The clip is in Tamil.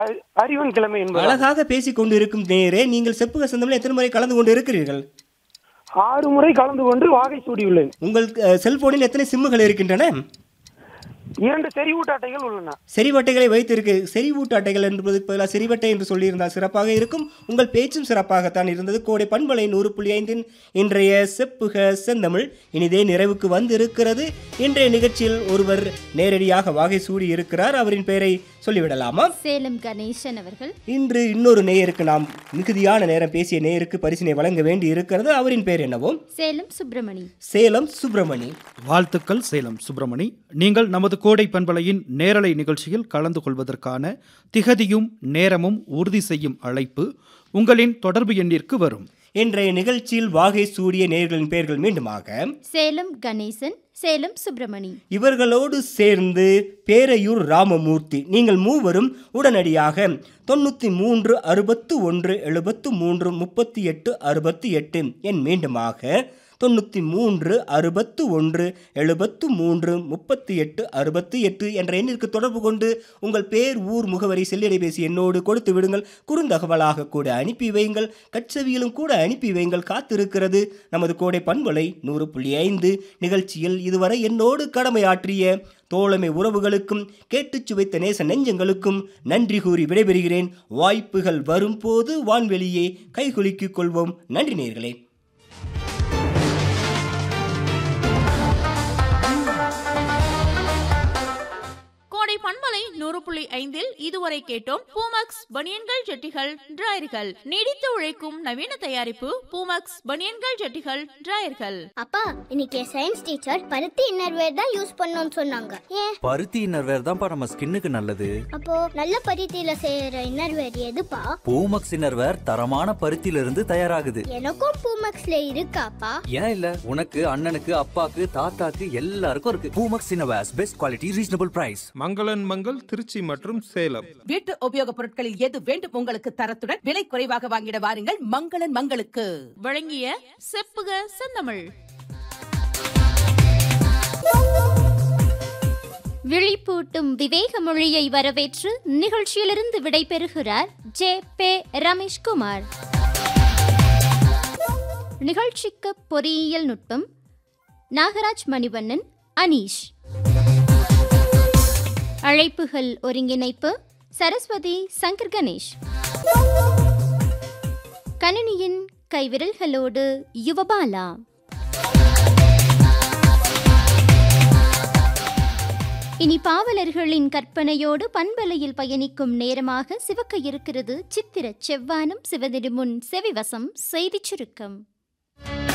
அரி- அறிவன் கிழமை என்பது அழகாக பேசிக் கொண்டிருக்கும் நேரே நீங்கள் செப்புக சந்தமில் எத்தனை முறை கலந்து கொண்டு இருக்கிறீர்கள் ஆறு முறை கலந்து கொண்டு வாகை சூடியுள்ளேன் உங்கள் அஹ், செல்போனில் எத்தனை சிம்முகள் இருக்கின்றன இரண்டு செறிவூட்ட அட்டைகள் உள்ளன செறிவட்டைகளை வைத்திருக்கு செறிவூட்டு அட்டைகள் என்பதற்கு பதிலாக செறிவட்டை என்று சொல்லியிருந்தால் சிறப்பாக இருக்கும் உங்கள் பேச்சும் சிறப்பாகத்தான் இருந்தது கோடை பண்பலை நூறு புள்ளி ஐந்தின் இன்றைய செப்புக செந்தமிழ் இனிதே நிறைவுக்கு வந்திருக்கிறது இன்றைய நிகழ்ச்சியில் ஒருவர் நேரடியாக வாகை சூடி இருக்கிறார் அவரின் பெயரை சொல்லிவிடலாமா சேலம் கணேசன் அவர்கள் இன்று இன்னொரு நேயருக்கு நாம் மிகுதியான நேரம் பேசிய நேயருக்கு பரிசினை வழங்க வேண்டி இருக்கிறது அவரின் பெயர் என்னவோ சேலம் சுப்பிரமணி சேலம் சுப்பிரமணி வாழ்த்துக்கள் சேலம் சுப்பிரமணி நீங்கள் நமது கோடை பண்பலையின் நேரலை நிகழ்ச்சியில் கலந்து கொள்வதற்கான திகதியும் நேரமும் உறுதி செய்யும் அழைப்பு உங்களின் தொடர்பு எண்ணிற்கு வரும் இன்றைய நிகழ்ச்சியில் வாகை சூடிய நேயர்களின் பெயர்கள் மீண்டுமாக சேலம் கணேசன் சேலம் சுப்பிரமணி இவர்களோடு சேர்ந்து பேரையூர் ராமமூர்த்தி நீங்கள் மூவரும் உடனடியாக தொண்ணூற்றி மூன்று அறுபத்து ஒன்று எழுபத்து மூன்று முப்பத்தி எட்டு அறுபத்தி எட்டு என் மீண்டுமாக தொண்ணூற்றி மூன்று அறுபத்து ஒன்று எழுபத்து மூன்று முப்பத்தி எட்டு அறுபத்தி எட்டு என்ற எண்ணிற்கு தொடர்பு கொண்டு உங்கள் பேர் ஊர் முகவரி செல்லிடைபேசி என்னோடு கொடுத்து விடுங்கள் குறுந்தகவலாக கூட அனுப்பி வையுங்கள் கட்சவியிலும் கூட அனுப்பி வையுங்கள் காத்திருக்கிறது நமது கோடை பண்பலை நூறு புள்ளி ஐந்து நிகழ்ச்சியில் இதுவரை என்னோடு கடமையாற்றிய தோழமை உறவுகளுக்கும் கேட்டுச் சுவைத்த நேச நெஞ்சங்களுக்கும் நன்றி கூறி விடைபெறுகிறேன் வாய்ப்புகள் வரும்போது வான்வெளியே கைகுலுக்கிக் கொள்வோம் நன்றி நேர்களே கோடை பண்பலை நூறு புள்ளி ஐந்தில் இதுவரை கேட்டோம் பூமக்ஸ் பனியன்கள் ஜட்டிகள் டிராயர்கள் நீடித்து உழைக்கும் நவீன தயாரிப்பு பூமக்ஸ் பனியன்கள் ஜட்டிகள் டிராயர்கள் அப்பா இன்னைக்கு சயின்ஸ் டீச்சர் பருத்தி இன்னர்வேர் தான் யூஸ் பண்ணோம்னு சொன்னாங்க ஏன் பருத்தி இன்னர்வேர் தான்ப்பா நம்ம ஸ்கின்னுக்கு நல்லது அப்போ நல்ல பருத்தியில செய்யற இன்னர்வேர் எதுப்பா பூமக்ஸ் இன்னர்வேர் தரமான பருத்தியில இருந்து தயாராகுது எனக்கும் பூமக்ஸ்ல இருக்காப்பா ஏன் இல்ல உனக்கு அண்ணனுக்கு அப்பாக்கு தாத்தாக்கு எல்லாருக்கும் இருக்கு Poomex innerwears best quality reasonable price மங்களன் மங்கள் திருச்சி மற்றும் சேலம் வீட்டு உபயோகப் பொருட்களில் எது வேண்டும் உங்களுக்கு தரத்துடன் விலை குறைவாக வாங்கிட வாருங்கள் மங்களன் மங்களுக்கு வழங்கிய செப்புக செந்தமிழ் விழிப்பூட்டும் விவேக மொழியை வரவேற்று நிகழ்ச்சியிலிருந்து விடைபெறுகிறார் ஜே பே ரமேஷ்குமார் நிகழ்ச்சிக்கு பொறியியல் நுட்பம் நாகராஜ் மணிவண்ணன் அனீஷ் அழைப்புகள் ஒருங்கிணைப்பு சரஸ்வதி சங்கர் கணேஷ் கணினியின் கைவிரல்களோடு யுவபாலா இனி பாவலர்களின் கற்பனையோடு பண்பலையில் பயணிக்கும் நேரமாக சிவக்க இருக்கிறது சித்திர செவ்வானம் சிவதிருமுன் செவிவசம் செய்திச் சுருக்கம்